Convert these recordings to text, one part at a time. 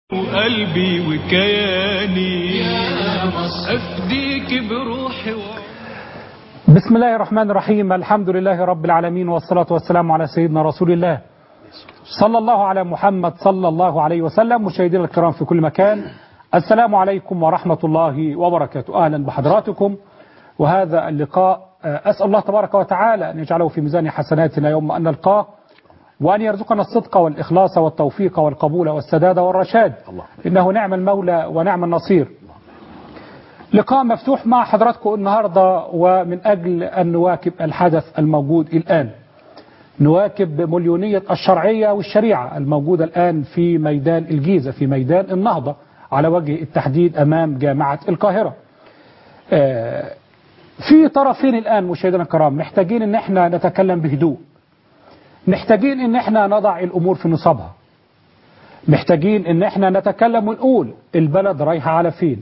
قلبي وكياني أفديك بروحي و... بسم الله الرحمن الرحيم الحمد لله رب العالمين والصلاة والسلام على سيدنا رسول الله صلى الله على محمد صلى الله عليه وسلم مشاهدينا الكرام في كل مكان السلام عليكم ورحمة الله وبركاته أهلا بحضراتكم وهذا اللقاء أسأل الله تبارك وتعالى أن يجعله في ميزان حسناتنا يوم أن نلقاه وأن يرزقنا الصدق والإخلاص والتوفيق والقبول والسداد والرشاد إنه نعم المولى ونعم النصير لقاء مفتوح مع حضراتكم النهاردة ومن أجل أن نواكب الحدث الموجود الآن نواكب مليونية الشرعية والشريعة الموجودة الآن في ميدان الجيزة في ميدان النهضة على وجه التحديد أمام جامعة القاهرة في طرفين الآن مشاهدينا الكرام محتاجين ان احنا نتكلم بهدوء محتاجين ان احنا نضع الامور في نصابها محتاجين ان احنا نتكلم ونقول البلد رايحة على فين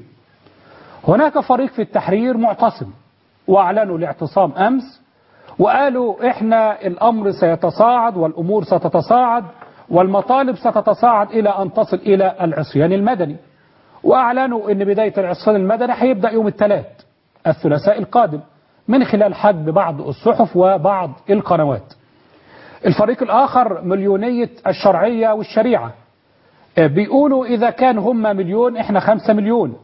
هناك فريق في التحرير معتصم واعلنوا الاعتصام امس وقالوا احنا الامر سيتصاعد والامور ستتصاعد والمطالب ستتصاعد الى ان تصل الى العصيان المدني واعلنوا ان بداية العصيان المدني هيبدأ يوم الثلاث الثلاثاء القادم من خلال حجب بعض الصحف وبعض القنوات الفريق الآخر مليونية الشرعية والشريعة بيقولوا إذا كان هم مليون إحنا خمسة مليون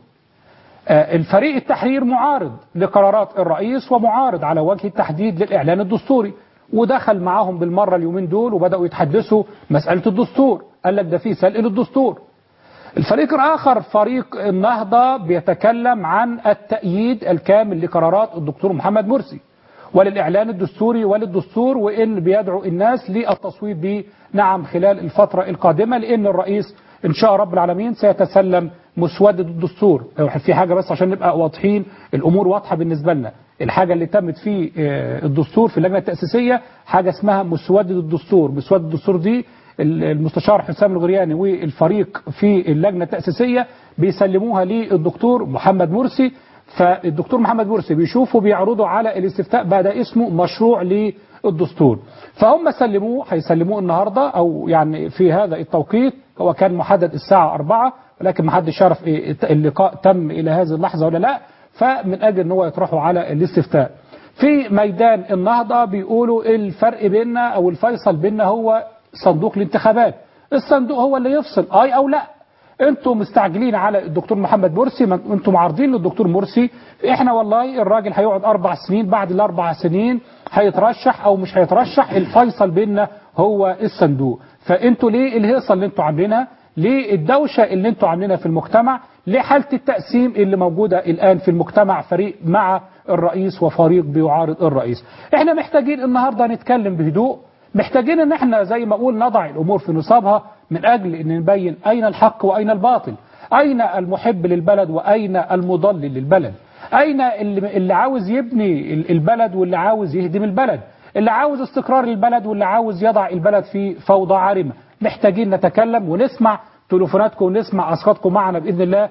الفريق التحرير معارض لقرارات الرئيس ومعارض على وجه التحديد للإعلان الدستوري ودخل معاهم بالمرة اليومين دول وبدأوا يتحدثوا مسألة الدستور قال لك ده في سلق للدستور الفريق الآخر فريق النهضة بيتكلم عن التأييد الكامل لقرارات الدكتور محمد مرسي وللإعلان الدستوري وللدستور وإن بيدعو الناس للتصويت به نعم خلال الفترة القادمة لأن الرئيس إن شاء رب العالمين سيتسلم مسودة الدستور في حاجة بس عشان نبقى واضحين الأمور واضحة بالنسبة لنا الحاجة اللي تمت في الدستور في اللجنة التأسيسية حاجة اسمها مسودة الدستور مسودة الدستور دي المستشار حسام الغرياني والفريق في اللجنة التأسيسية بيسلموها للدكتور محمد مرسي فالدكتور محمد مرسي بيشوفوا بيعرضوا على الاستفتاء بعد اسمه مشروع للدستور فهم سلموه هيسلموه النهاردة أو يعني في هذا التوقيت هو كان محدد الساعة 4 ولكن ما حدش يعرف اللقاء تم إلى هذه اللحظة ولا لا فمن أجل أن هو يطرحوا على الاستفتاء في ميدان النهضة بيقولوا الفرق بيننا أو الفيصل بيننا هو صندوق الانتخابات الصندوق هو اللي يفصل اي او لا انتوا مستعجلين على الدكتور محمد مرسي انتوا معارضين للدكتور مرسي احنا والله الراجل هيقعد اربع سنين بعد الاربع سنين هيترشح او مش هيترشح الفيصل بيننا هو الصندوق فانتوا ليه الهيصه اللي انتوا عاملينها ليه الدوشه اللي انتوا عاملينها في المجتمع ليه حاله التقسيم اللي موجوده الان في المجتمع فريق مع الرئيس وفريق بيعارض الرئيس احنا محتاجين النهارده نتكلم بهدوء محتاجين ان احنا زي ما اقول نضع الامور في نصابها من اجل ان نبين اين الحق واين الباطل اين المحب للبلد واين المضلل للبلد اين اللي, اللي عاوز يبني البلد واللي عاوز يهدم البلد اللي عاوز استقرار البلد واللي عاوز يضع البلد في فوضى عارمة محتاجين نتكلم ونسمع تليفوناتكم ونسمع اصواتكم معنا باذن الله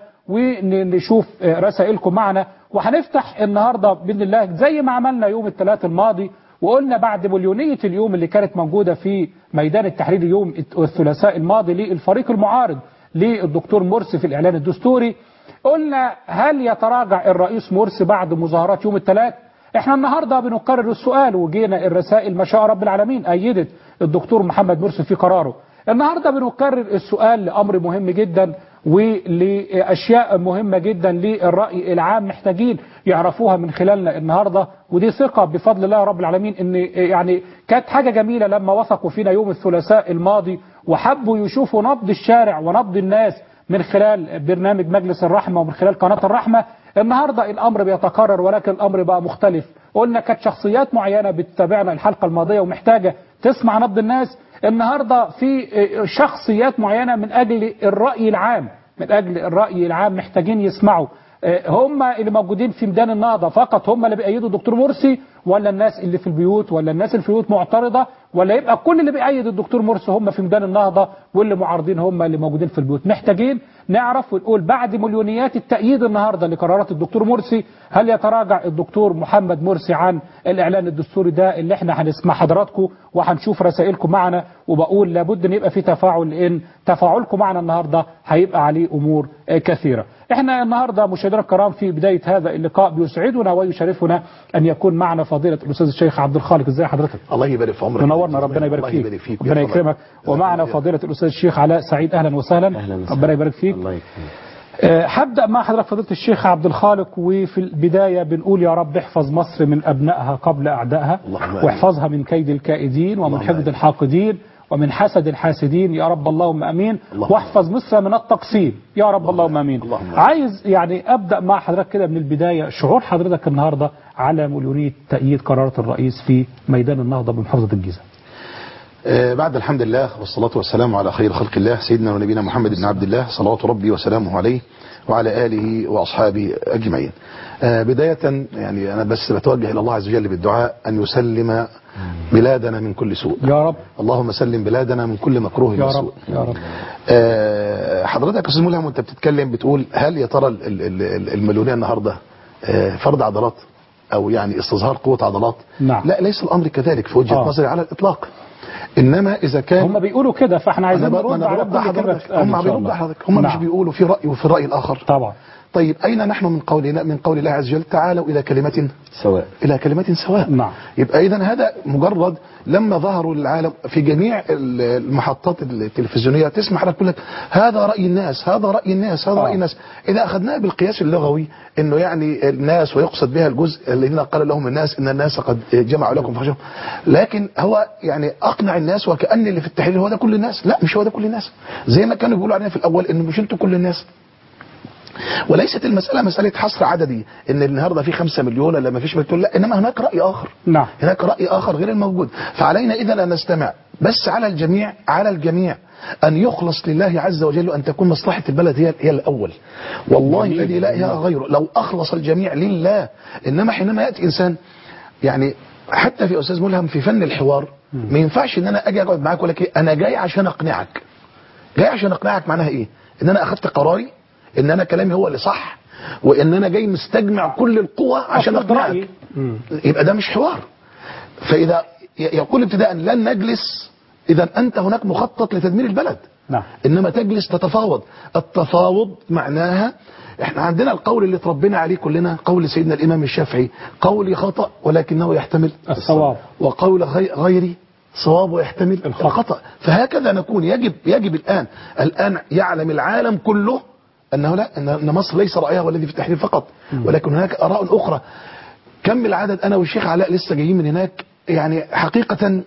ونشوف رسائلكم معنا وهنفتح النهارده باذن الله زي ما عملنا يوم الثلاث الماضي وقلنا بعد مليونية اليوم اللي كانت موجودة في ميدان التحرير يوم الثلاثاء الماضي للفريق المعارض للدكتور مرسي في الإعلان الدستوري قلنا هل يتراجع الرئيس مرسي بعد مظاهرات يوم الثلاث احنا النهاردة بنكرر السؤال وجينا الرسائل ما شاء رب العالمين أيدت الدكتور محمد مرسي في قراره النهاردة بنكرر السؤال لأمر مهم جدا ولأشياء مهمة جدا للرأي العام محتاجين يعرفوها من خلالنا النهاردة ودي ثقة بفضل الله رب العالمين ان يعني كانت حاجة جميلة لما وثقوا فينا يوم الثلاثاء الماضي وحبوا يشوفوا نبض الشارع ونبض الناس من خلال برنامج مجلس الرحمة ومن خلال قناة الرحمة النهاردة الأمر بيتكرر ولكن الأمر بقى مختلف قلنا كانت شخصيات معينة بتتابعنا الحلقة الماضية ومحتاجة تسمع نبض الناس النهاردة في شخصيات معينة من أجل الرأي العام من أجل الرأي العام محتاجين يسمعوا هم اللي موجودين في ميدان النهضة فقط هم اللي بيأيدوا الدكتور مرسي ولا الناس اللي في البيوت ولا الناس اللي في البيوت معترضة ولا يبقى كل اللي بيأيد الدكتور مرسي هم في ميدان النهضة واللي معارضين هم اللي موجودين في البيوت محتاجين نعرف ونقول بعد مليونيات التأييد النهاردة لقرارات الدكتور مرسي هل يتراجع الدكتور محمد مرسي عن الإعلان الدستوري ده اللي احنا هنسمع حضراتكم وهنشوف رسائلكم معنا وبقول لابد ان يبقى في تفاعل لان تفاعلكم معنا النهارده هيبقى عليه امور آه، كثيره. احنا النهارده مشاهدينا الكرام في بدايه هذا اللقاء بيسعدنا ويشرفنا ان يكون معنا فضيله الاستاذ الشيخ عبد الخالق ازي حضرتك؟ الله يبارك في عمرك منورنا ربنا يبارك الله فيك يبارك فيك ربنا ويحفظك. يكرمك ومعنا جزاك الله فضيله الاستاذ الشيخ علاء سعيد اهلا وسهلا أهلا وسهلا. ربنا يبارك فيك الله يكرمك آه، هبدأ مع حضرتك فضيلة الشيخ عبد الخالق وفي البداية بنقول يا رب احفظ مصر من أبنائها قبل أعدائها اللهم آمين. واحفظها من كيد الكائدين ومن اللهم حقد آمين. الحاقدين ومن حسد الحاسدين يا رب اللهم امين اللهم واحفظ مصر من التقسيم يا رب اللهم امين اللهم آمين. عايز يعني ابدا مع حضرتك كده من البدايه شعور حضرتك النهارده على مليونيه تأييد قرارات الرئيس في ميدان النهضه بمحافظه الجيزه آه، بعد الحمد لله والصلاة والسلام على خير خلق الله سيدنا ونبينا محمد بن عبد الله صلوات ربي وسلامه عليه وعلى آله وأصحابه أجمعين آه، بداية يعني أنا بس بتوجه إلى الله عز وجل بالدعاء أن يسلم بلادنا من كل سوء يا رب اللهم سلم بلادنا من كل مكروه يا رب وسوء يا رب آه، حضرتك يا استاذ ملهم وانت بتتكلم بتقول هل يا ترى ال- ال- ال- المليونيه النهارده آه، فرض عضلات او يعني استصهار قوه عضلات نعم. لا ليس الامر كذلك في وجهه آه. نظري على الاطلاق انما اذا كان هم بيقولوا كده فاحنا عايزين انا ب- نرد أنا على برد كل كلمه حضرتك بتتقال إن هم شاء بيرد الله. حضرتك هم مش نعم. بيقولوا في راي وفي الراي الاخر طبعا طيب اين نحن من قولنا من قول الله عز وجل تعالوا الى كلمه سواء الى كلمه سواء نعم. يبقى اذا هذا مجرد لما ظهروا للعالم في جميع ال- المحطات التلفزيونيه تسمع حضرتك تقول لك هذا راي الناس هذا راي الناس هذا آه. راي الناس اذا اخذناه بالقياس اللغوي انه يعني الناس ويقصد بها الجزء الذين قال لهم الناس ان الناس قد جمعوا لكم فخشوا لكن هو يعني اقنع الناس وكان اللي في التحرير هو ده كل الناس لا مش هو ده كل الناس زي ما كانوا بيقولوا علينا في الاول انه مش انتوا كل الناس وليست المسألة مسألة حصر عددي ان النهاردة في خمسة مليون ولا ما فيش مليون لا انما هناك رأي اخر نعم هناك رأي آخر غير الموجود فعلينا إذا أن نستمع بس على الجميع على الجميع أن يخلص لله عز وجل وأن تكون مصلحة البلد هي هي الأول والله جميل. الذي لا إله غيره لو أخلص الجميع لله إنما حينما يأتي إنسان يعني حتى في أستاذ ملهم في فن الحوار ما ينفعش إن أنا أجي أقعد معاك ولا إيه أنا جاي عشان أقنعك جاي عشان أقنعك معناها إيه إن أنا أخذت قراري إن أنا كلامي هو اللي صح وإن أنا جاي مستجمع كل القوة عشان أفرض أقنعك رأيي. مم. يبقى ده مش حوار فإذا ي- يقول ابتداء لن نجلس إذا أنت هناك مخطط لتدمير البلد نعم إنما تجلس تتفاوض التفاوض معناها احنا عندنا القول اللي تربينا عليه كلنا قول سيدنا الإمام الشافعي قولي خطأ ولكنه يحتمل الصواب. وقول غي- غيري صواب ويحتمل الخطأ. الخطأ فهكذا نكون يجب يجب الآن الآن يعلم العالم كله أنه لا أن أن مصر ليس رأيها والذي في التحرير فقط ولكن هناك آراء أخرى كم العدد أنا والشيخ علاء لسه جايين من هناك يعني حقيقة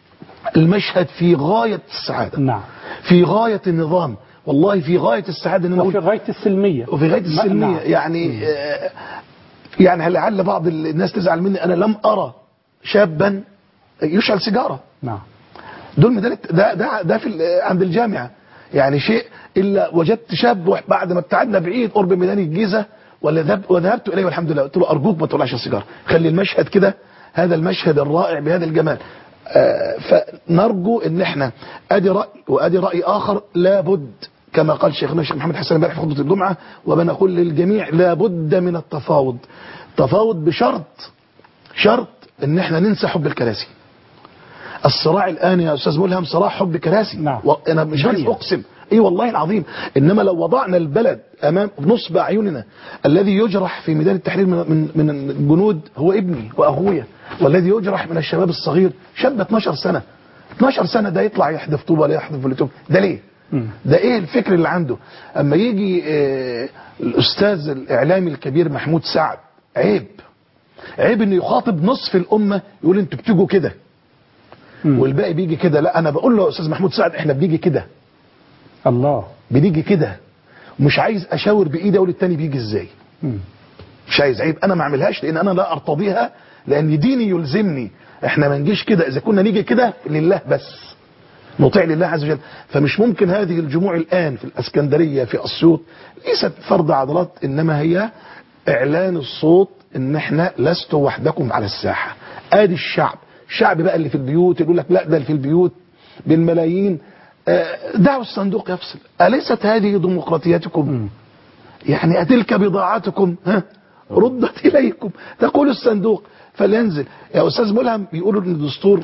المشهد في غاية السعادة نعم في غاية النظام والله في غاية السعادة ان انا وفي أقول غاية السلمية وفي غاية نعم. السلمية يعني آه، يعني لعل بعض الناس تزعل مني انا لم ارى شابا يشعل سيجارة نعم دول ميدان ده ده ده في ال- عند الجامعة يعني شيء الا وجدت شاب وح- بعد ما ابتعدنا بعيد قرب ميدان الجيزة وذهب- وذهبت اليه والحمد لله قلت له ارجوك ما تولعش السيجاره خلي المشهد كده هذا المشهد الرائع بهذا الجمال آه، فنرجو ان احنا ادي راي وادي راي اخر لابد كما قال شيخنا الشيخ محمد حسن امبارح في خطبه الجمعه وبنقول للجميع لابد من التفاوض تفاوض بشرط شرط ان احنا ننسى حب الكراسي الصراع الان يا استاذ ملهم صراع حب كراسي نعم. وانا مش عايز دنيا. اقسم اي والله العظيم انما لو وضعنا البلد امام نصب اعيننا الذي يجرح في ميدان التحرير من من من الجنود هو ابني واخويا والذي يجرح من الشباب الصغير شاب 12 سنه 12 سنه ده يطلع يحدف طوبه ولا يحدف بلوتوب ده ليه؟ مم. ده ايه الفكر اللي عنده اما يجي آه، الاستاذ الاعلامي الكبير محمود سعد عيب عيب انه يخاطب نصف الامه يقول انتوا بتيجوا كده مم. والباقي بيجي كده لا انا بقول له يا استاذ محمود سعد احنا بنيجي كده الله بنيجي كده ومش عايز اشاور بايدي اقول التاني بيجي ازاي مم. مش عايز عيب انا ما اعملهاش لان انا لا ارتضيها لان ديني يلزمني احنا ما نجيش كده اذا كنا نيجي كده لله بس نطيع لله عز وجل فمش ممكن هذه الجموع الان في الاسكندريه في اسيوط ليست فرض عضلات انما هي اعلان الصوت ان احنا لستوا وحدكم على الساحه ادي الشعب الشعب بقى اللي في البيوت يقول لك لا ده اللي في البيوت بالملايين آه، دعوا الصندوق يفصل أليست هذه ديمقراطيتكم يعني أتلك بضاعتكم ها ردت إليكم تقول الصندوق فلينزل يا أستاذ ملهم بيقولوا إن الدستور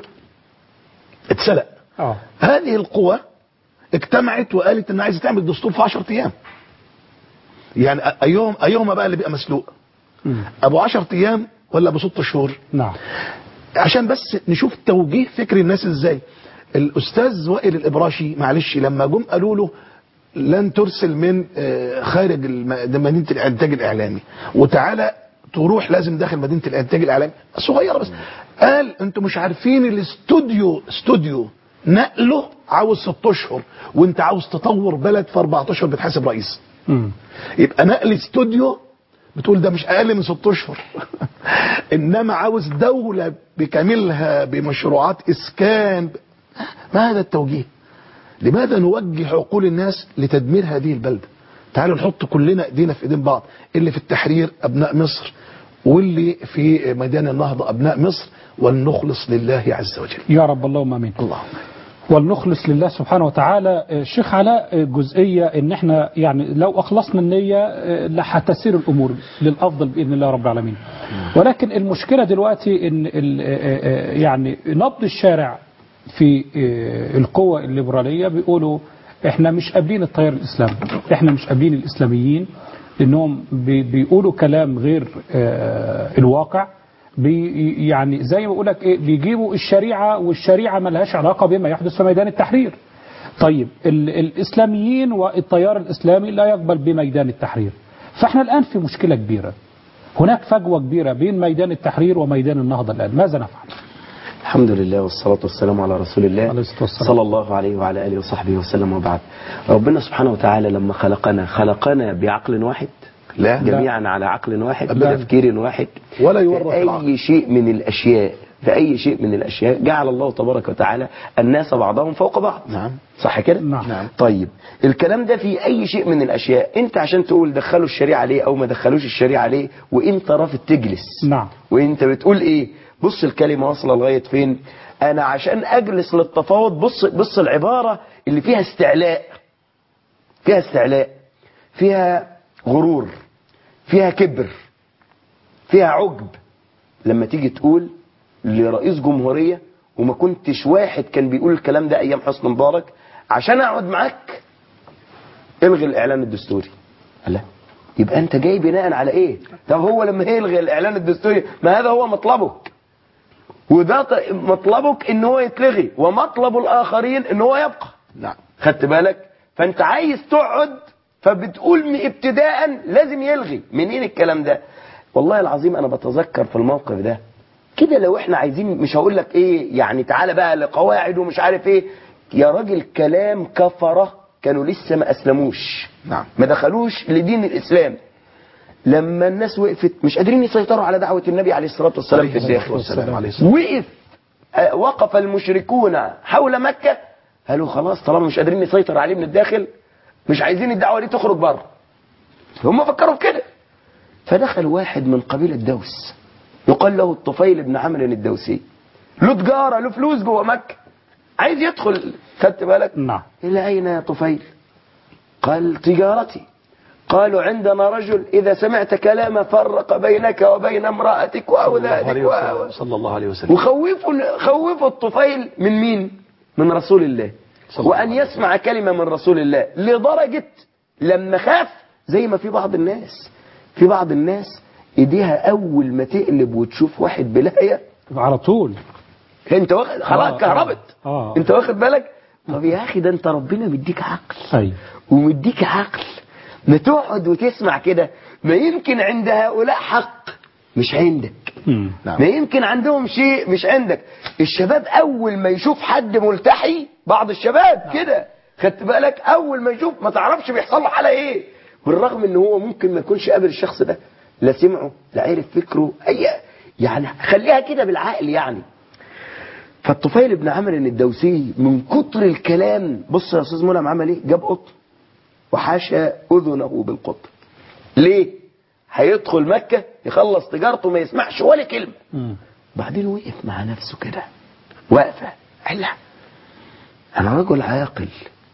اتسلق اه هذه القوى اجتمعت وقالت ان عايزه تعمل دستور في 10 ايام يعني ايهم ايهما بقى اللي بيبقى مسلوق مم. ابو 10 ايام ولا ابو 6 شهور نعم عشان بس نشوف توجيه فكر الناس ازاي الاستاذ وائل الابراشي معلش لما جم قالوا له لن ترسل من آه، خارج الم- مدينه الانتاج الاعلامي وتعالى تروح لازم داخل مدينه الانتاج الاعلامي صغيره بس قال انتوا مش عارفين الاستوديو استوديو نقله عاوز ست اشهر وانت عاوز تطور بلد في 14 اشهر بتحاسب رئيس مم. يبقى نقل استوديو بتقول ده مش اقل من ست اشهر انما عاوز دوله بكاملها بمشروعات اسكان ما هذا التوجيه لماذا نوجه عقول الناس لتدمير هذه البلده تعالوا نحط كلنا ايدينا في ايدين بعض اللي في التحرير ابناء مصر واللي في ميدان النهضه ابناء مصر ولنخلص لله عز وجل يا رب اللهم امين اللهم ولنخلص لله سبحانه وتعالى آه، شيخ علاء آه، جزئية ان احنا يعني لو اخلصنا النية آه، لحتسير الامور للافضل باذن الله رب العالمين ولكن المشكلة دلوقتي ان ال- آه، آه، يعني نبض الشارع في آه، القوى الليبرالية بيقولوا احنا مش قابلين التيار الاسلامي احنا مش قابلين الاسلاميين لانهم بي- بيقولوا كلام غير آه، الواقع بي يعني زي ما بقول لك ايه بيجيبوا الشريعه والشريعه ما لهاش علاقه بما يحدث في ميدان التحرير. طيب ال الاسلاميين والتيار الاسلامي لا يقبل بميدان التحرير. فاحنا الان في مشكله كبيره. هناك فجوه كبيره بين ميدان التحرير وميدان النهضه الان، ماذا نفعل؟ الحمد لله والصلاة والسلام على رسول الله عليه الصلاة والسلام. صلى الله عليه وعلى آله وصحبه وسلم وبعد ربنا سبحانه وتعالى لما خلقنا خلقنا بعقل واحد لا. جميعا على عقل واحد أبداً. بتفكير واحد ولا يورط في العقل. أي شيء من الأشياء في أي شيء من الأشياء جعل الله تبارك وتعالى الناس بعضهم فوق بعض نعم. صح كده؟ نعم. نعم. طيب الكلام ده في أي شيء من الأشياء أنت عشان تقول دخلوا الشريعة ليه أو ما دخلوش الشريعة ليه وأنت رافض تجلس نعم. وانت بتقول ايه بص الكلمة واصلة لغاية فين انا عشان اجلس للتفاوض بص بص العبارة اللي فيها استعلاء فيها استعلاء فيها غرور فيها كبر فيها عجب لما تيجي تقول لرئيس جمهورية وما كنتش واحد كان بيقول الكلام ده ايام حسني مبارك عشان اقعد معاك الغي الاعلان الدستوري لا يبقى انت جاي بناء على ايه طب هو لما يلغي الاعلان الدستوري ما هذا هو مطلبك وده ط- مطلبك ان هو يتلغي ومطلب الاخرين ان هو يبقى نعم خدت بالك فانت عايز تقعد فبتقول من ابتداء لازم يلغي منين الكلام ده والله العظيم انا بتذكر في الموقف ده كده لو احنا عايزين مش هقول لك ايه يعني تعالى بقى لقواعد ومش عارف ايه يا راجل كلام كفره كانوا لسه ما اسلموش نعم. ما دخلوش لدين الاسلام لما الناس وقفت مش قادرين يسيطروا على دعوه النبي عليه الصلاه والسلام في الداخل والسلام عليه الصلاة وقف آه، وقف المشركون حول مكة قالوا خلاص طالما مش قادرين نسيطر عليه من الداخل مش عايزين الدعوة دي تخرج بره هم فكروا في كده فدخل واحد من قبيلة دوس يقال له الطفيل بن عمرو الدوسي له تجارة له فلوس جوه مكة عايز يدخل خدت بالك نعم. إلى أين يا طفيل قال تجارتي قالوا عندنا رجل إذا سمعت كلام فرق بينك وبين امرأتك وأولادك وأولادك صلى الله عليه وسلم وخوفوا خوفوا الطفيل من مين؟ من رسول الله وأن يسمع كلمة من رسول الله لدرجة لما خاف زي ما في بعض الناس في بعض الناس ايديها أول ما تقلب وتشوف واحد بلاية على طول انت واخد خلاص آه، كهربت آه. انت واخد بالك طب يا اخي ده انت ربنا مديك عقل ايوه ومديك عقل ما تقعد وتسمع كده ما يمكن عند هؤلاء حق مش عندك مم. نعم. ما يمكن عندهم شيء مش عندك الشباب اول ما يشوف حد ملتحي بعض الشباب كده خدت بالك اول ما يشوف ما تعرفش بيحصل له حاله ايه بالرغم ان هو ممكن ما يكونش قابل الشخص ده لا سمعه لا عرف فكره اي يعني خليها كده بالعقل يعني فالطفيل بن عمرو الدوسي من كتر الكلام بص يا استاذ ملهم عمل ايه جاب قطن وحاشى اذنه بالقطن ليه هيدخل مكة يخلص تجارته ما يسمعش ولا كلمة مم. بعدين وقف مع نفسه كده واقفة قال لا أنا رجل عاقل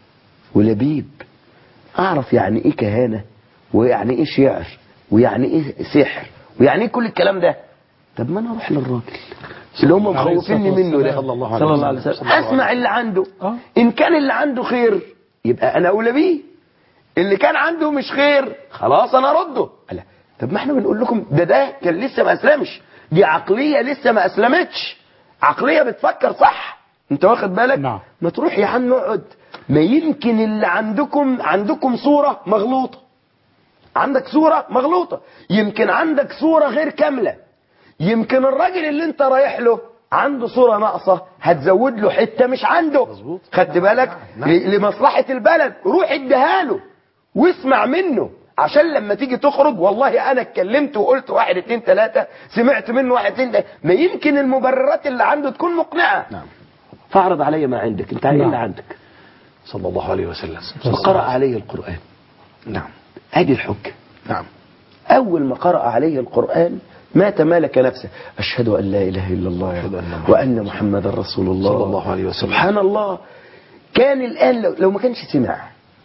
ولبيب أعرف يعني إيه كهانة ويعني إيه شعر ويعني إيه سحر ويعني إيه كل الكلام ده طب ما أنا أروح للراجل اللي هم عليه مخوفيني الصلاة منه ده والسلام. صلى الله عليه صلى الله عليه وسلم. وسلم صلى الله أسمع اللي عنده آه. إن كان اللي عنده خير يبقى أنا أولى بيه اللي كان عنده مش خير خلاص أنا أرده لا طب ما احنا بنقول لكم ده ده كان لسه ما أسلمش دي عقلية لسه ما أسلمتش عقلية بتفكر صح أنت واخد بالك نعم. ما تروح يا عم اقعد ما يمكن اللي عندكم عندكم صورة مغلوطة عندك صورة مغلوطة يمكن عندك صورة غير كاملة يمكن الراجل اللي انت رايح له عنده صورة ناقصة هتزود له حتة مش عنده مظبوط. خدت بالك نعم. ل- لمصلحة البلد روح اديها له واسمع منه عشان لما تيجي تخرج والله انا اتكلمت وقلت واحد اتنين تلاتة سمعت منه واحد اتنين تلاتة ما يمكن المبررات اللي عنده تكون مقنعة نعم فاعرض علي ما عندك انت ايه نعم. اللي عندك صلى الله عليه وسلم فقرأ عليه القرآن نعم ادي الحجة نعم أول ما قرأ عليه القرآن ما تمالك نفسه أشهد أن لا إله إلا الله أشهد أن محمد وأن محمد رسول الله صلى الله عليه وسلم. سبحان الله كان الآن لو, لو ما كانش سمع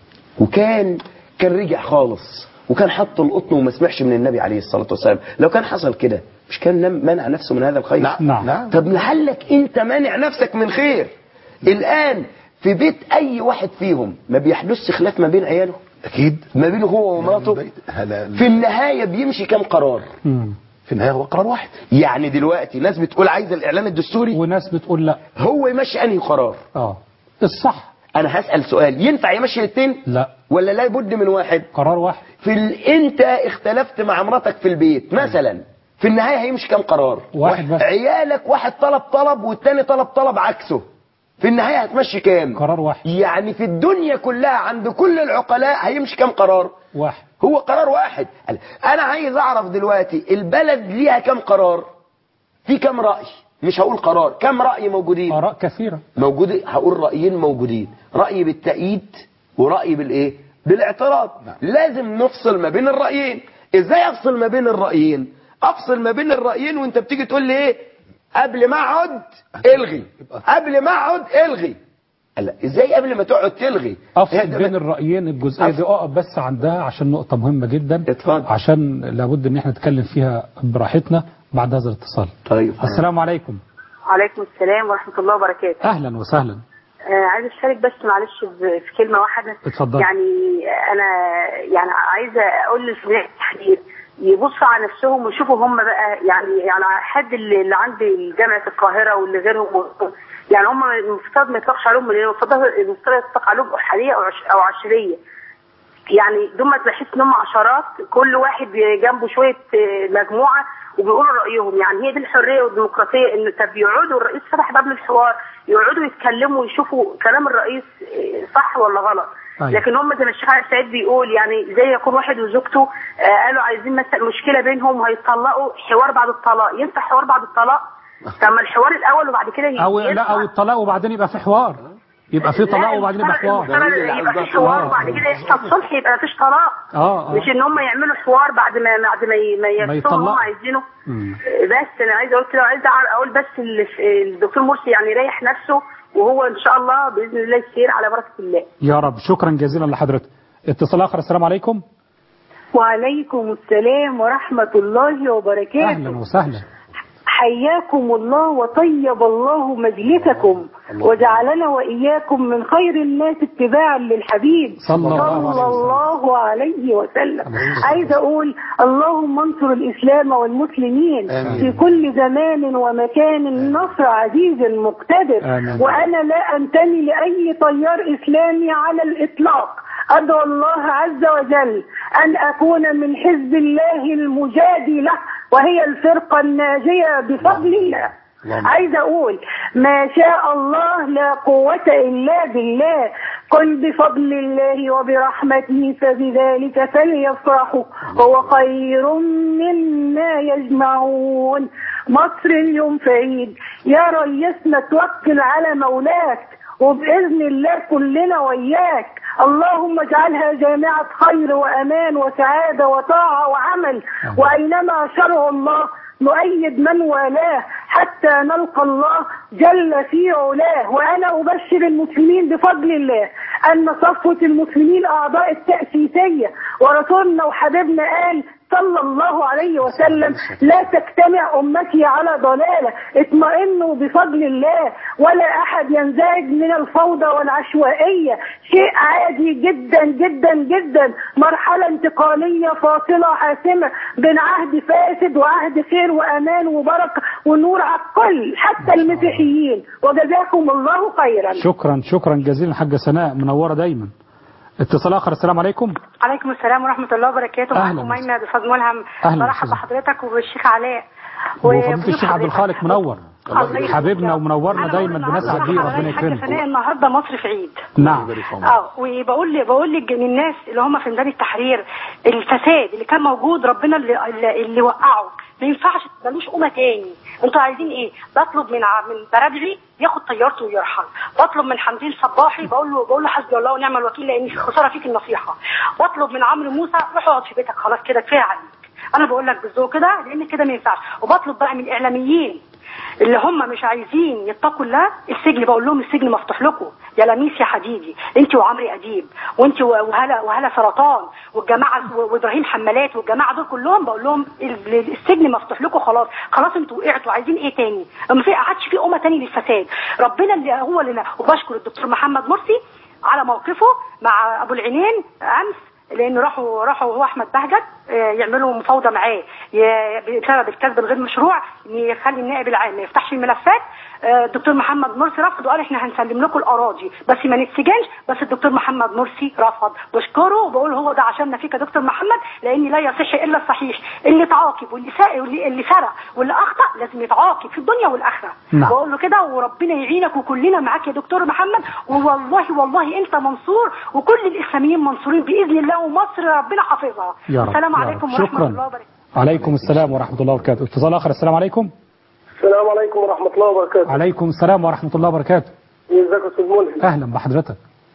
وكان كان رجع خالص وكان حط القطن وما سمعش من النبي عليه الصلاة والسلام لو كان حصل كده مش كان نم- منع نفسه من هذا الخير نعم نعم. نعم طب لعلك انت مانع نفسك من خير الآن في بيت أي واحد فيهم ما بيحدثش خلاف ما بين عياله أكيد ما بينه هو ومراته البيت- هلا في النهاية بيمشي كم قرار مم. في النهاية هو قرار واحد يعني دلوقتي ناس بتقول عايز الإعلان الدستوري وناس بتقول لا هو يمشي أنهي قرار اه الصح أنا هسأل سؤال ينفع يمشي الاثنين لا ولا لا بد من واحد قرار واحد في ال... انت اختلفت مع مراتك في البيت مثلا في النهاية هيمشي كم قرار واحد بس. عيالك واحد طلب طلب والتاني طلب طلب عكسه في النهاية هتمشي كام قرار واحد يعني في الدنيا كلها عند كل العقلاء هيمشي كم قرار واحد هو قرار واحد انا عايز اعرف دلوقتي البلد ليها كم قرار في كم رأي مش هقول قرار كم رأي موجودين آراء كثيرة موجود هقول رأيين موجودين رأي بالتأييد ورأي بالايه بالاعتراض لازم نفصل ما بين الرأيين ازاي افصل ما بين الرأيين افصل ما بين الرأيين وانت بتيجي تقول لي ايه قبل ما اقعد الغي قبل ما اقعد الغي لا ازاي قبل ما تقعد تلغي افصل هذا بين الرأيين الجزئية دي اقف بس عندها عشان نقطة مهمة جدا اتفضل. عشان لابد ان احنا نتكلم فيها براحتنا بعد هذا الاتصال طيب السلام عليكم وعليكم السلام ورحمة الله وبركاته اهلا وسهلا آه عايزة أشارك بس معلش ب- في كلمة واحدة اتفضل. يعني أنا يعني عايزة أقول للجميع التحرير يبصوا على نفسهم ويشوفوا هم بقى يعني يعني حد اللي, اللي عند جامعة القاهرة واللي غيرهم يعني هم المفترض ما يطلقش عليهم من المفترض المفترض يطلق عليهم أحادية أو عش- أو عشرية يعني دول بحس ان هم عشرات كل واحد جنبه شويه آه، مجموعه وبيقولوا رايهم يعني هي دي الحريه والديمقراطيه ان طب يقعدوا الرئيس فتح باب للحوار يقعدوا يتكلموا ويشوفوا كلام الرئيس آه، صح ولا غلط أيوة. لكن هم زي ما الشيخ علي سعيد بيقول يعني زي يكون واحد وزوجته آه، قالوا عايزين مثلا مشكله بينهم وهيطلقوا حوار بعد الطلاق ينفع حوار بعد الطلاق طب ما الحوار الاول وبعد كده او لا ينفع. او الطلاق وبعدين يبقى في حوار يبقى في طلاق لا، وبعدين يبقى المفترض- حوار المفترض يبقى في حوار وبعد كده يحصل صلح يبقى مفيش طلاق اه مش اه ان هم يعملوا حوار بعد ما بعد ما ي- ما يكتبوا يطلقوا. هم عايزينه مم. بس انا عايزه اقول كده وعايزه أعر- اقول بس ال- الدكتور مرسي يعني يريح نفسه وهو ان شاء الله باذن الله يسير على بركه الله يا رب شكرا جزيلا لحضرتك اتصال اخر السلام عليكم وعليكم السلام ورحمة الله وبركاته اهلا وسهلا حياكم الله وطيب الله مجلسكم وجعلنا وإياكم من خير الناس اتباعا للحبيب صلى الله عليه صلى وسلم. الله عليه وسلم عايزة أقول اللهم انصر الإسلام والمسلمين آمين. في كل زمان ومكان نصر عزيز مقتدر آمين. وأنا لا أنتمي لأي تيار إسلامي على الإطلاق أدعو الله عز وجل أن أكون من حزب الله المجادي له وهي الفرقة الناجية بفضل الله اللهم. عايزة أقول ما شاء الله لا قوة إلا بالله قل بفضل الله وبرحمته فبذلك فليفرحوا هو خير مما يجمعون مصر اليوم في عيد يا ريسنا توكل على مولاك وبإذن الله كلنا وياك اللهم اجعلها جامعة خير وأمان وسعادة وطاعة وعمل وأينما شرع الله نؤيد من والاه حتى نلقى الله جل في علاه وأنا أبشر المسلمين بفضل الله أن صفوة المسلمين أعضاء التأسيسية ورسولنا وحبيبنا قال صلى الله عليه وسلم لا تجتمع أمتي على ضلالة اطمئنوا بفضل الله ولا أحد ينزعج من الفوضى والعشوائية شيء عادي جدا جدا جدا مرحلة انتقالية فاصلة حاسمة بين عهد فاسد وعهد خير وأمان وبركة ونور على الكل حتى المسيحيين وجزاكم الله خيرا شكرا شكرا جزيلا حاجة سناء منورة دايما اتصال آخر السلام عليكم عليكم السلام ورحمة الله وبركاته أهلا معكم ميمة بأستاذ ملهم أهلا برحب أستاذ. بحضرتك وبالشيخ علاء وفضيلة الشيخ عبد الخالق منور الله يخليك. حبيبنا ومنورنا أنا دايما بقول بنسعد بيه النهاردة ربنا حاجة يكرمك سناء النهارده مصر في عيد نعم اه وبقول لي بقول لك للناس اللي هم في ميدان التحرير الفساد اللي كان موجود ربنا اللي اللي, اللي وقعه ما ينفعش ملوش قومه تاني انتوا عايزين ايه بطلب من ع- من برادعي ياخد طيارته ويرحل بطلب من حمدين صباحي بقول له بقول له حسبي الله ونعم الوكيل لان في خساره فيك النصيحه واطلب من عمرو موسى روح اقعد في بيتك خلاص كده كفايه عليك انا بقول لك بالذوق كده لان كده ما ينفعش وبطلب بقى من الاعلاميين اللي هم مش عايزين يتقوا الله السجن بقول لهم السجن مفتوح لكم يا لميس يا حديدي انت وعمري اديب وانت وهلا وهلا سرطان والجماعه و- وابراهيم حمالات والجماعه دول كلهم بقول لهم ال- السجن مفتوح لكم خلاص خلاص انتوا وقعتوا عايزين ايه تاني ما في عادش في امه تاني للفساد ربنا اللي هو اللي وبشكر الدكتور محمد مرسي على موقفه مع ابو العينين امس لان راحوا راحوا هو احمد بهجت آه، يعملوا مفاوضه معاه ي- بسبب الكسب الغير مشروع ان يخلي النائب العام ما يفتحش الملفات آه، الدكتور محمد مرسي رفض وقال احنا هنسلم لكم الاراضي بس ما نتسجنش بس الدكتور محمد مرسي رفض بشكره وبقول هو ده عشاننا فيك يا دكتور محمد لان لا يصح الا الصحيح اللي تعاقب واللي سا... واللي اللي سرق واللي اخطا لازم يتعاقب في الدنيا والاخره نعم. بقول له كده وربنا يعينك وكلنا معاك يا دكتور محمد والله والله انت منصور وكل الاسلاميين منصورين باذن الله ومصر ربنا حافظها يا رب السلام يا رب. عليكم ورحمه شكرا الله وبركاته عليكم السلام ورحمة الله وبركاته اتصال آخر السلام عليكم السلام عليكم ورحمة الله وبركاته عليكم السلام ورحمة الله وبركاته ازيك يا استاذ ملهم أهلا بحضرتك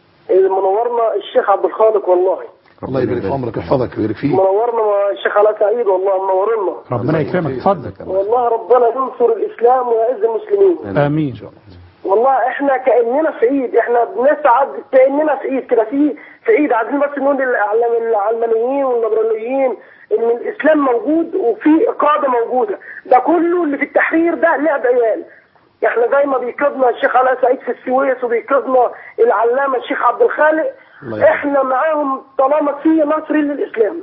منورنا الشيخ عبد الخالق والله الله يبارك في عمرك ويحفظك ويبارك فيك منورنا الشيخ علاء سعيد والله منورنا ربنا يكرمك اتفضل والله ربنا ينصر الاسلام ويعز المسلمين آمين والله احنا كاننا في عيد احنا بنسعد كاننا في عيد كده في في عيد عايزين بس نقول للإعلام- العلمانيين والليبراليين ان الاسلام موجود وفي قاعده موجوده ده كله اللي في التحرير ده لعب عيال احنا زي ما بيقظنا الشيخ علاء سعيد في السويس وبيقظنا العلامه الشيخ عبد الخالق الله يرحمه. احنا معاهم طالما في نصر للاسلام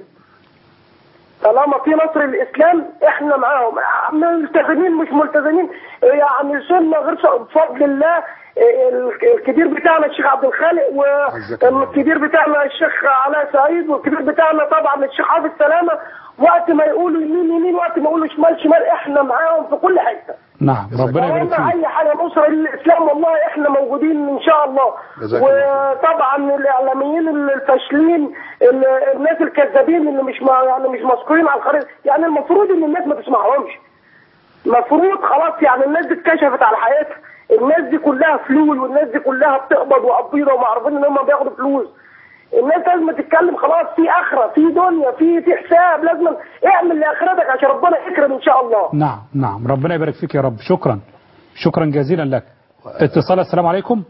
طالما في نصر الاسلام احنا معاهم ملتزمين مش ملتزمين يعني سنه غير سنة بفضل الله ال- الكبير بتاعنا الشيخ عبد الخالق والكبير بتاعنا الشيخ علاء سعيد والكبير بتاعنا طبعا الشيخ حافظ سلامه وقت ما يقولوا يمين يمين وقت ما يقولوا شمال شمال احنا معاهم في كل حته نعم ربنا يبارك طالما فيك اي حاجه نصره للاسلام والله احنا موجودين ان شاء الله جزاك الله وطبعا الاعلاميين الفاشلين ال- الناس الكذابين اللي مش ما يعني مش مذكورين على الخريطه يعني المفروض ان الناس ما تسمعهمش المفروض خلاص يعني الناس دي اتكشفت على حياتها الناس دي كلها فلول والناس دي كلها بتقبض وقبيضه ومعروفين ان هم بياخدوا فلوس الناس لازم تتكلم خلاص في اخره في دنيا في في حساب لازم اعمل لاخرتك عشان ربنا يكرم ان شاء الله نعم نعم ربنا يبارك فيك يا رب شكرا شكرا جزيلا لك اتصال السلام عليكم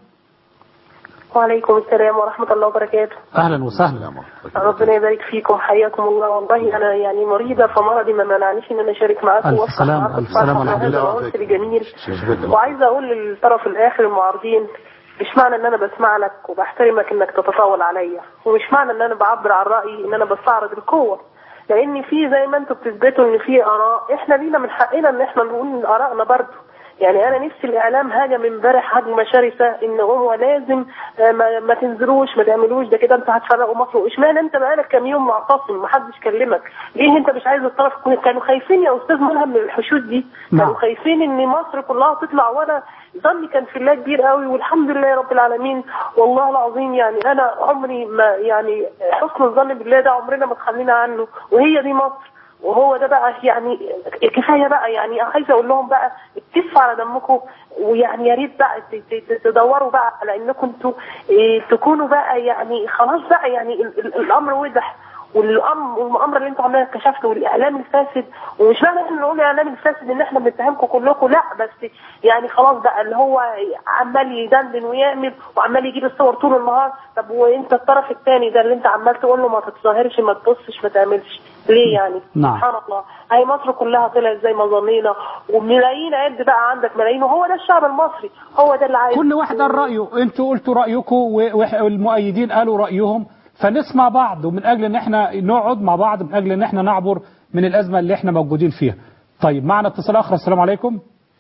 وعليكم السلام ورحمة الله وبركاته أهلا وسهلا ربنا يبارك فيكم حياكم الله والله أنا يعني مريضة فمرضي ما منعنيش إن أنا أشارك معاكم ألف وأفرح سلامة، معاكم ألف سلامة، فرحة الحمد هذا لله العنصر الجميل وعايزة أقول للطرف الآخر المعارضين مش معنى ان انا بسمع لك وبحترمك انك تتطاول عليا ومش معنى ان انا بعبر عن رايي ان انا بستعرض القوه لان في زي ما انتم بتثبتوا ان في اراء احنا لينا من حقنا ان احنا نقول ارائنا برضه يعني انا نفسي الاعلام هاجم امبارح هجمه شرسه ان هو لازم آه، ما, ما تنزلوش ما تعملوش ده كده انتوا هتفرقوا مصر اشمعنى انت بقالك كام يوم معتصم ما حدش كلمك ليه انت مش عايز الطرف يكون- كانوا خايفين يا استاذ ملهم من الحشود دي نعم. كانوا خايفين ان مصر كلها تطلع وانا ظني كان في الله كبير قوي والحمد لله رب العالمين والله العظيم يعني انا عمري ما يعني حسن الظن بالله ده عمرنا ما تخلينا عنه وهي دي مصر وهو ده بقى يعني كفايه بقى يعني عايزه اقول لهم بقى اتكفوا على دمكم ويعني يا ريت بقى ت- ت- ت- تدوروا بقى على انكم انتوا إيه، تكونوا بقى يعني خلاص بقى يعني ال- ال- الامر وضح والامر والمؤامره اللي انتوا عاملينها اتكشفت والاعلام الفاسد ومش معنى احنا نقول الاعلام الفاسد ان احنا بنتهمكم كلكم لا بس يعني خلاص بقى اللي هو عمال يدندن ويعمل وعمال يجيب الصور طول النهار طب وانت الطرف الثاني ده اللي انت عمال تقول له ما تتظاهرش ما تبصش ما تعملش ليه يعني نعم. سبحان الله هي مصر كلها طلعت زي ما ظنينا وملايين عد بقى عندك ملايين وهو ده الشعب المصري هو ده اللي عايز كل واحد قال رأيه انتوا قلتوا رأيكم و- وح- والمؤيدين قالوا رأيهم فنسمع بعض ومن أجل ان احنا نقعد مع بعض من أجل ان احنا نعبر من الأزمة اللي احنا موجودين فيها طيب معنا اتصال آخر السلام عليكم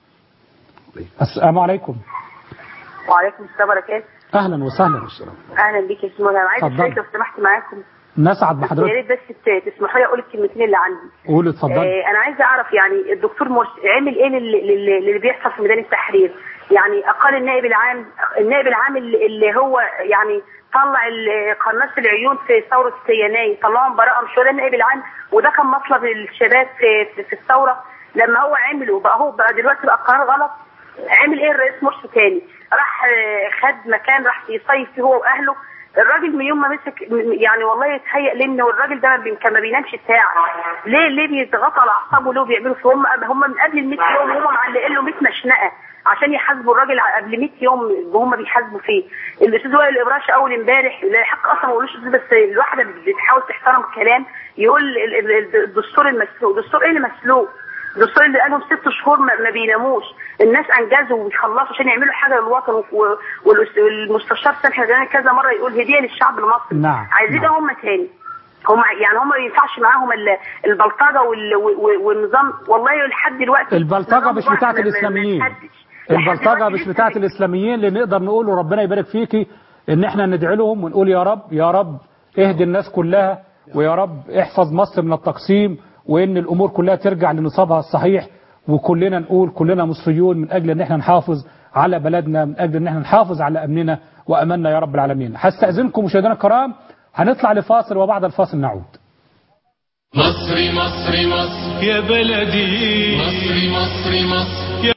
السلام عليكم وعليكم السلام وبركاته أهلا وسهلا اهلا بيك يا اسمه انا عايز اتفضل. اشارك لو سمحت معاكم نسعد يا بحضرتك ريت بس ت- تسمحوا لي اقول الكلمتين اللي عندي قول اتفضل آه انا عايزه اعرف يعني الدكتور مرسي عمل ايه للي, للي للي بيحصل في ميدان التحرير يعني اقال النائب العام النائب العام اللي اللي هو يعني طلع ال- قناص العيون في ثوره يناير طلعهم براءه مش هو ده النائب العام وده كان مطلب الشباب في, في, في الثوره لما هو عمله بقى هو بقى دلوقتي بقى القرار غلط عمل ايه الرئيس مرسي تاني راح آه، خد مكان راح يصيف فيه هو واهله الراجل من يوم ما مسك م- يعني والله يتهيأ لي ان الراجل ده ما بي- كان ما بينامش ساعه ليه ليه بيضغطوا على اعصابه ليه بيعملوا فيه هم هم من قبل ال 100 يوم هم معلقين له 100 مشنقه عشان يحاسبوا الراجل ع- قبل 100 يوم وهم بيحاسبوا فيه الاستاذ وائل الابراش اول امبارح لا حق اصلا ما قولوش بس الواحده بتحاول تحترم الكلام يقول ال- ال- ال- الدستور المسلوق دستور ايه اللي مسلوق الدستور اللي قالهم ست شهور ما, ما بيناموش الناس انجزوا وبيخلصوا عشان يعملوا حاجه للوطن و- والأس- والمستشار سامح غانم كذا مره يقول هديه للشعب المصري نعم، عايزين نعم. هم تاني هم يعني هم ما ينفعش معاهم ال- البلطجه وال- و- و- والنظام والله لحد دلوقتي البلطجة نظام مش واحد بتاعت ما- ما- ما الإسلاميين. يتحدش. لحد البلطجة دلوقتي مش لسه بتاعت الإسلاميين اللي نقدر نقوله ربنا يبارك فيكي إن إحنا ندعي لهم ونقول يا رب يا رب اهدي الناس كلها ويا رب احفظ مصر من التقسيم وإن الأمور كلها ترجع لنصابها الصحيح وكلنا نقول كلنا مصريون من أجل إن إحنا نحافظ على بلدنا من أجل إن إحنا نحافظ على أمننا وأماننا يا رب العالمين هستأذنكم مشاهدينا الكرام هنطلع لفاصل وبعد الفاصل نعود مصري مصري مصر يا بلدي مصري مصري مصر